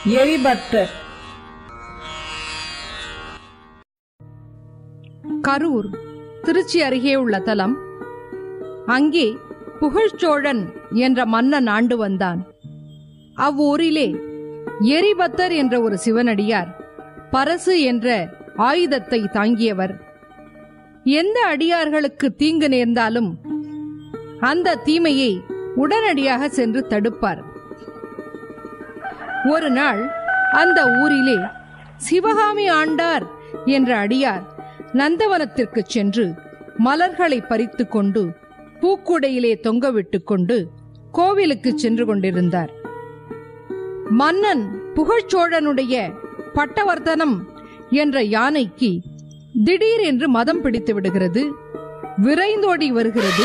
எரிபத்தர் கரூர் திருச்சி அருகே உள்ள தலம் அங்கே புகழ்ச்சோழன் என்ற மன்னன் ஆண்டு வந்தான் அவ்வூரிலே எரிபத்தர் என்ற ஒரு சிவனடியார் பரசு என்ற ஆயுதத்தை தாங்கியவர் எந்த அடியார்களுக்கு தீங்கு நேர்ந்தாலும் அந்த தீமையை உடனடியாக சென்று தடுப்பார் ஒரு நாள் அந்த ஊரிலே சிவகாமி ஆண்டார் என்ற அடியார் நந்தவனத்திற்கு சென்று மலர்களை பறித்து கொண்டு பூக்குடையிலே தொங்கவிட்டு கொண்டு கோவிலுக்கு சென்று கொண்டிருந்தார் மன்னன் புகழ்ச்சோழனுடைய பட்டவர்த்தனம் என்ற யானைக்கு திடீர் என்று மதம் பிடித்து விடுகிறது விரைந்தோடி வருகிறது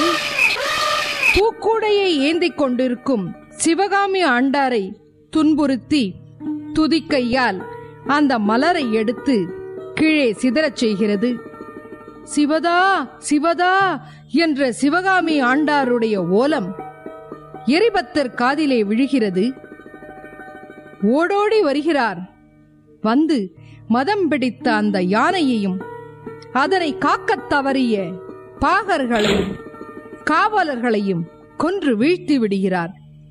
பூக்கூடையை ஏந்திக் கொண்டிருக்கும் சிவகாமி ஆண்டாரை துன்புறுத்தி துதிக்கையால் அந்த மலரை எடுத்து கீழே சிதறச் செய்கிறது சிவதா சிவதா என்ற சிவகாமி ஆண்டாருடைய ஓலம் எரிபத்தர் காதிலே விழுகிறது ஓடோடி வருகிறார் வந்து மதம் பிடித்த அந்த யானையையும் அதனை காக்கத் தவறிய பாகர்களையும் காவலர்களையும் கொன்று வீழ்த்தி விடுகிறார்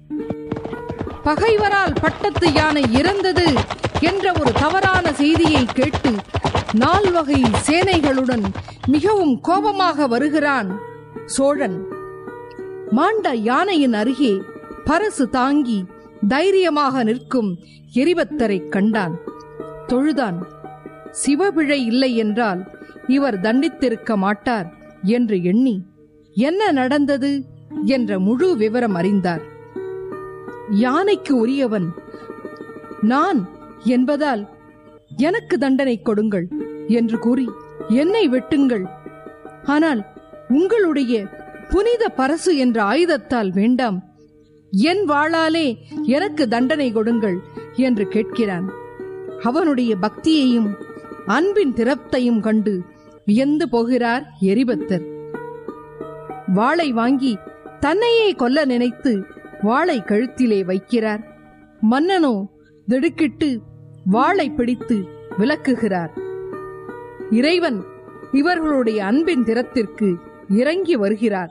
பகைவரால் பட்டத்து யானை இறந்தது என்ற ஒரு தவறான செய்தியை கேட்டு நால்வகை சேனைகளுடன் மிகவும் கோபமாக வருகிறான் சோழன் மாண்ட யானையின் அருகே பரசு தாங்கி தைரியமாக நிற்கும் எரிபத்தரை கண்டான் தொழுதான் சிவபிழை இல்லை என்றால் இவர் தண்டித்திருக்க மாட்டார் என்று எண்ணி என்ன நடந்தது என்ற முழு விவரம் அறிந்தார் யானைக்கு உரியவன் நான் என்பதால் எனக்கு தண்டனை கொடுங்கள் என்று கூறி என்னை வெட்டுங்கள் ஆனால் உங்களுடைய புனித பரசு என்ற ஆயுதத்தால் வேண்டாம் என் வாளாலே எனக்கு தண்டனை கொடுங்கள் என்று கேட்கிறான் அவனுடைய பக்தியையும் அன்பின் திறத்தையும் கண்டு வியந்து போகிறார் எரிபத்தர் வாளை வாங்கி தன்னையே கொல்ல நினைத்து வாளை கழுத்திலே வைக்கிறார் மன்னனோ திடுக்கிட்டு வாளை பிடித்து விலக்குகிறார் இறைவன் இவர்களுடைய அன்பின் திறத்திற்கு இறங்கி வருகிறார்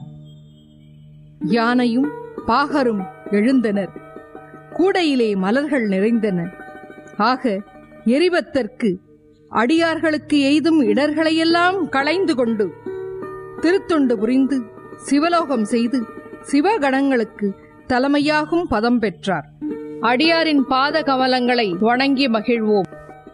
யானையும் பாகரும் எழுந்தனர் கூடையிலே மலர்கள் நிறைந்தன ஆக எரிபத்தற்கு அடியார்களுக்கு எய்தும் இடர்களையெல்லாம் களைந்து கொண்டு திருத்தொண்டு புரிந்து சிவலோகம் செய்து சிவகணங்களுக்கு தலைமையாகும் பதம் பெற்றார் அடியாரின் பாத கமலங்களை வணங்கி மகிழ்வோம்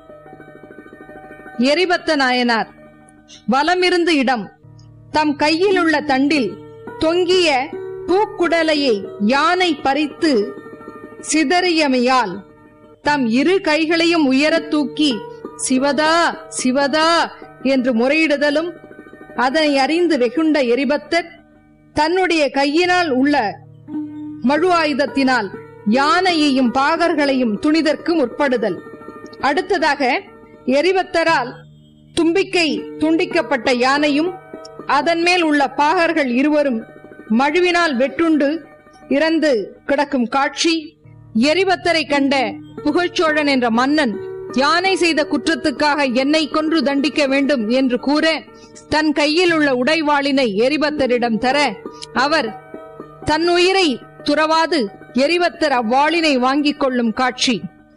எரிபத்த நாயனார் வலமிருந்து இடம் தம் கையில் உள்ள தண்டில் தொங்கிய பூக்குடலையை யானை பறித்து சிதறியமையால் தம் இரு கைகளையும் உயரத் தூக்கி சிவதா சிவதா என்று முறையிடுதலும் அதனை அறிந்து வெகுண்ட எரிபத்தர் தன்னுடைய கையினால் உள்ள மழு ஆயுதத்தினால் யானையையும் பாகர்களையும் துணிதற்கு முற்படுதல் அடுத்ததாக எரிபத்தரால் தும்பிக்கை துண்டிக்கப்பட்ட யானையும் அதன் மேல் உள்ள பாகர்கள் இருவரும் மழுவினால் வெட்டுண்டு இறந்து கிடக்கும் காட்சி எரிபத்தரை கண்ட புகழ்ச்சோழன் என்ற மன்னன் யானை செய்த குற்றத்துக்காக என்னை கொன்று தண்டிக்க வேண்டும் என்று கூற தன் கையில் உள்ள உடைவாளினை எரிபத்தரிடம் தர அவர் தன் உயிரை துறவாது எரிபத்தர் அவ்வாளினை வாங்கிக் கொள்ளும் காட்சி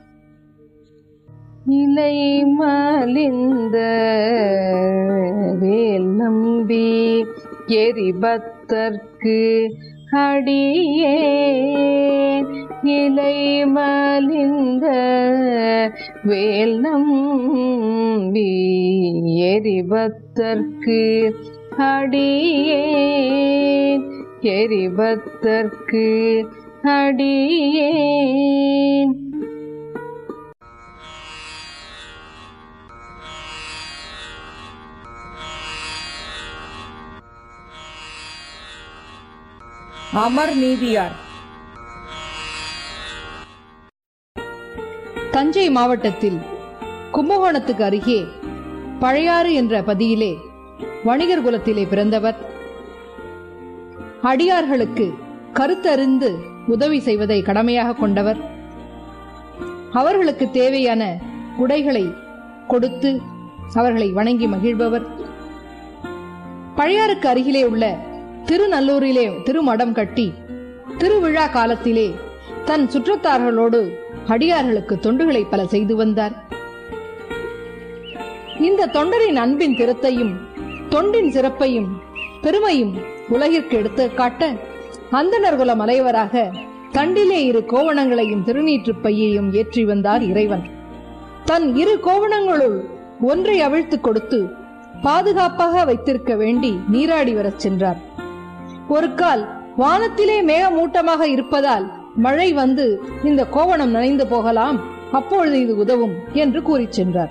நிலை மலிந்த வேல் நம்பி எரிபத்தற்கு அடியே இலை மலிந்த வேல் நம்பி எரிபத்தற்கு அடியே எரிபத்தற்கு அடியேன் அமர் நீதியார் தஞ்சை மாவட்டத்தில் கும்பகோணத்துக்கு அருகே பழையாறு என்ற பதியிலே வணிகர் குலத்திலே பிறந்தவர் அடியார்களுக்கு கருத்தறிந்து உதவி செய்வதை கடமையாக கொண்டவர் அவர்களுக்கு தேவையான உடைகளை கொடுத்து அவர்களை வணங்கி மகிழ்பவர் பழையாறுக்கு அருகிலே உள்ள திருநல்லூரிலே திருமடம் கட்டி திருவிழா காலத்திலே தன் சுற்றத்தார்களோடு அடியார்களுக்கு தொண்டுகளை பல செய்து வந்தார் இந்த தொண்டரின் அன்பின் திறத்தையும் தொண்டின் சிறப்பையும் பெருமையும் உலகிற்கு எடுத்து காட்ட அந்தணர்குல மலைவராக தண்டிலே இரு கோவணங்களையும் திருநீற்றுப் பையையும் ஏற்றி வந்தார் இறைவன் தன் இரு கோவணங்களுள் ஒன்றை அவிழ்த்துக் கொடுத்து பாதுகாப்பாக வைத்திருக்க வேண்டி நீராடி வரச் சென்றார் ஒரு கால் வானத்திலே மேகமூட்டமாக இருப்பதால் மழை வந்து இந்த கோவணம் நனைந்து போகலாம் அப்பொழுது இது உதவும் என்று கூறிச் சென்றார்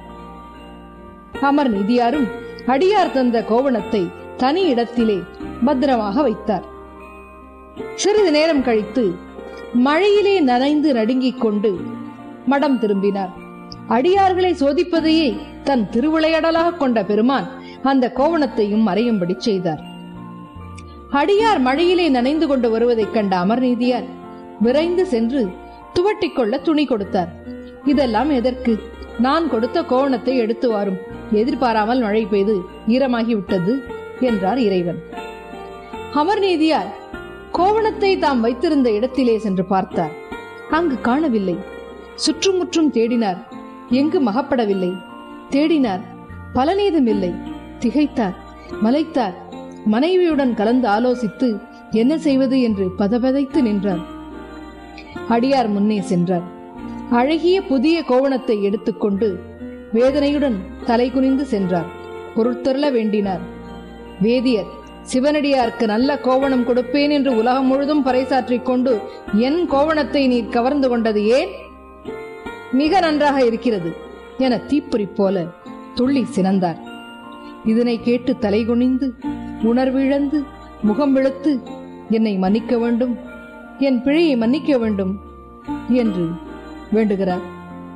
அமர் நிதியாரும் அடியார் தந்த கோவணத்தை தனி இடத்திலே பத்திரமாக வைத்தார் சிறிது நேரம் கழித்து மழையிலே நனைந்து நடுங்கிக் கொண்டு மடம் திரும்பினார் அடியார்களை சோதிப்பதையே தன் திருவிளையாடலாக கொண்ட பெருமான் அந்த கோவணத்தையும் மறையும்படி செய்தார் அடியார் மழையிலே நனைந்து கொண்டு வருவதைக் கண்ட அமர்நீதியார் விரைந்து சென்று துவட்டிக் கொள்ள துணி கொடுத்தார் இதெல்லாம் எதற்கு நான் கொடுத்த கோவணத்தை எடுத்து வாரும் எதிர்பாராமல் மழை பெய்து ஈரமாகி விட்டது என்றார் இறைவன் அமர்நீதியார் கோவணத்தை தாம் வைத்திருந்த இடத்திலே சென்று பார்த்தார் அங்கு காணவில்லை சுற்றுமுற்றும் தேடினார் எங்கு மகப்படவில்லை தேடினார் பலனேதும் இல்லை திகைத்தார் மலைத்தார் மனைவியுடன் கலந்து ஆலோசித்து என்ன செய்வது என்று பதபதைத்து நின்றார் அடியார் முன்னே சென்றார் அழகிய புதிய கோவணத்தை எடுத்துக்கொண்டு வேதனையுடன் தலை குனிந்து சென்றார் பொருட்தருள வேண்டினார் வேதியர் சிவனடியாருக்கு நல்ல கோவணம் கொடுப்பேன் என்று உலகம் முழுதும் பறைசாற்றிக் கொண்டு என் கோவணத்தை நீர் கவர்ந்து கொண்டது ஏன் மிக நன்றாக இருக்கிறது என தீப்பொறி போல துள்ளி சினந்தார் இதனை கேட்டு தலை குனிந்து உணர்விழந்து முகம் வெளுத்து என்னை மன்னிக்க வேண்டும் என் பிழையை மன்னிக்க வேண்டும் என்று வேண்டுகிறார்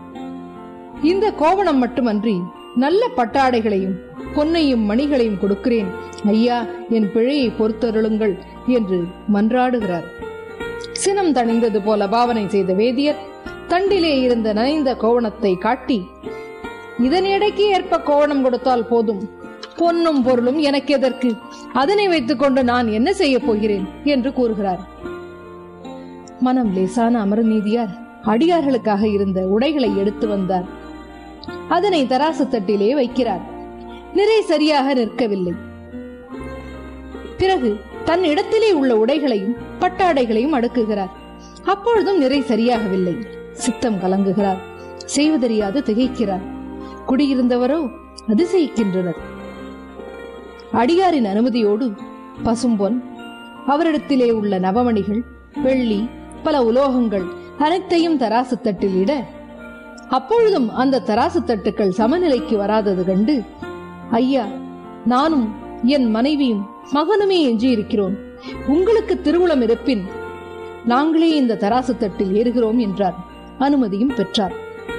இந்த கோவணம் மட்டுமன்றி நல்ல பட்டாடைகளையும் பொன்னையும் மணிகளையும் கொடுக்கிறேன் ஐயா என் பிழையை பொறுத்தருளுங்கள் என்று மன்றாடுகிறார் சினம் தணிந்தது போல பாவனை செய்த வேதியர் தண்டிலே இருந்த நனைந்த கோவணத்தை காட்டி இதன் எடைக்கு ஏற்ப கோவணம் கொடுத்தால் போதும் பொன்னும் பொருளும் எனக்கு எதற்கு அதனை வைத்துக்கொண்டு நான் என்ன செய்ய போகிறேன் என்று கூறுகிறார் மனம் லேசான அமரநீதியார் அடியார்களுக்காக இருந்த உடைகளை எடுத்து வந்தார் அதனை தராசு தட்டிலே வைக்கிறார் நிறை சரியாக நிற்கவில்லை பிறகு தன் இடத்திலே உள்ள உடைகளையும் பட்டாடைகளையும் அடுக்குகிறார் அப்பொழுதும் நிறை சரியாகவில்லை சித்தம் கலங்குகிறார் செய்வதறியாது திகைக்கிறார் குடியிருந்தவரோ அதிசயிக்கின்றனர் அடியாரின் அனுமதியோடு பசும்பொன் அவரிடத்திலே உள்ள நவமணிகள் வெள்ளி பல உலோகங்கள் அனைத்தையும் தராசு தட்டில் இட அப்பொழுதும் அந்த தராசு தட்டுக்கள் சமநிலைக்கு வராதது கண்டு ஐயா நானும் என் மனைவியும் மகனுமே எஞ்சி இருக்கிறோம் உங்களுக்கு திருவுளம் இருப்பின் நாங்களே இந்த தராசு தட்டில் ஏறுகிறோம் என்றார் அனுமதியும் பெற்றார்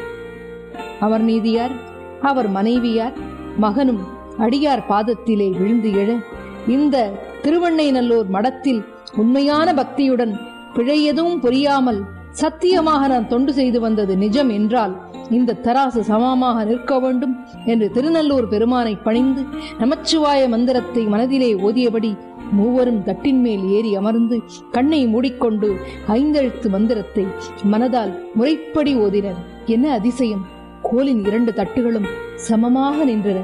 அவர் நீதியார் அவர் மனைவியார் மகனும் அடியார் பாதத்திலே விழுந்து எழ இந்த திருவண்ணைநல்லூர் மடத்தில் உண்மையான பக்தியுடன் பிழை எதுவும் புரியாமல் சத்தியமாக நான் தொண்டு செய்து வந்தது நிஜம் என்றால் இந்த தராசு சமமாக நிற்க வேண்டும் என்று திருநல்லூர் பெருமானை பணிந்து நமச்சிவாய மந்திரத்தை மனதிலே ஓதியபடி மூவரும் தட்டின் மேல் ஏறி அமர்ந்து கண்ணை மூடிக்கொண்டு ஐந்தெழுத்து மந்திரத்தை மனதால் முறைப்படி ஓதினர் என்ன அதிசயம் கோலின் இரண்டு தட்டுகளும் சமமாக நின்றன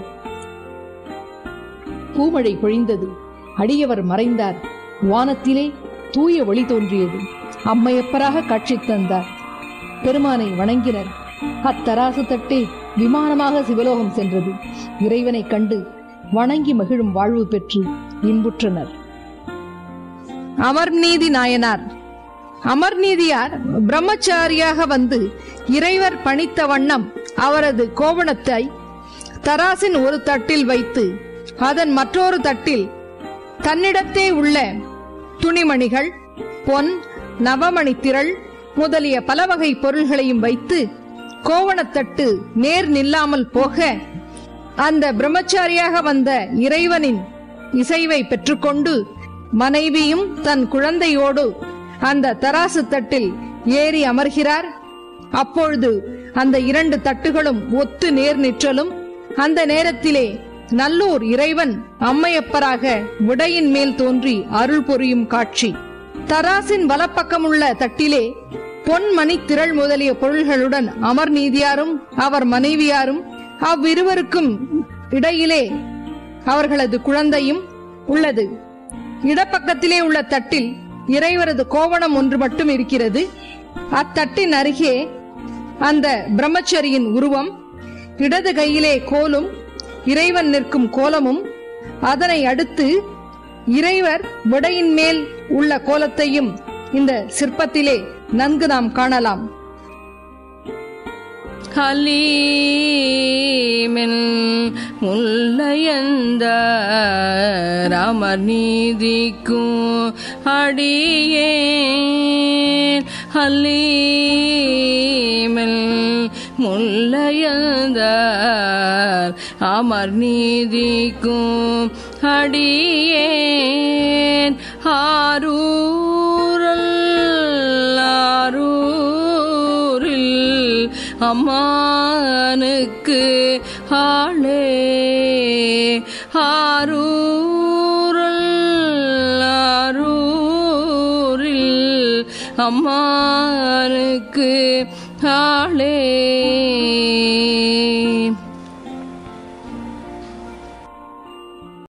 பூமழை பொழிந்தது அடியவர் மறைந்தார் வானத்திலே தூய ஒளி தோன்றியது அம்மையப்பராக காட்சி தந்தார் பெருமானை வணங்கினர் அத்தராசு தட்டே விமானமாக சிவலோகம் சென்றது இறைவனைக் கண்டு வணங்கி மகிழும் வாழ்வு பெற்று இன்புற்றனர் அமர்நீதி நாயனார் அமர்நீதியார் பிரம்மச்சாரியாக வந்து இறைவர் பணித்த வண்ணம் அவரது கோவணத்தை தராசின் ஒரு தட்டில் வைத்து அதன் மற்றொரு தட்டில் தன்னிடத்தே உள்ள துணிமணிகள் பொன் நவமணி திரள் முதலிய பல வகை பொருள்களையும் வைத்து கோவணத்தட்டு நேர் நில்லாமல் போக அந்த பிரம்மச்சாரியாக வந்த இறைவனின் இசைவை பெற்றுக்கொண்டு மனைவியும் தன் குழந்தையோடு அந்த தராசு தட்டில் ஏறி அமர்கிறார் அப்பொழுது அந்த இரண்டு தட்டுகளும் ஒத்து நேர் நிற்றலும் அந்த நேரத்திலே நல்லூர் இறைவன் அம்மையப்பராக விடையின் மேல் தோன்றி அருள் பொரியும் காட்சி தராசின் வலப்பக்கமுள்ள தட்டிலே பொன்மணி திரள் முதலிய பொருள்களுடன் அமர் நீதியாரும் அவர் மனைவியாரும் அவ்விருவருக்கும் இடையிலே அவர்களது குழந்தையும் உள்ளது இடப்பக்கத்திலே உள்ள தட்டில் இறைவரது கோவணம் ஒன்று மட்டும் இருக்கிறது அத்தட்டின் அருகே அந்த பிரம்மச்சரியின் உருவம் இடது கையிலே கோலும் இறைவன் நிற்கும் கோலமும் அதனை அடுத்து இறைவர் விடையின் மேல் உள்ள கோலத்தையும் இந்த சிற்பத்திலே நன்கு நாம் காணலாம் ஹலீமென் முல்லையந்த ராமர் நீதிக்கும் அடியேன் ஹலீமென் முல்லையந்த அமர் நீதிக்கும் அடியேன் ஆரூரல் ஆரூரில் அம்மானுக்கு ஆளே ஆரூரல் ஆரூரில் அம்மானுக்கு ஆளே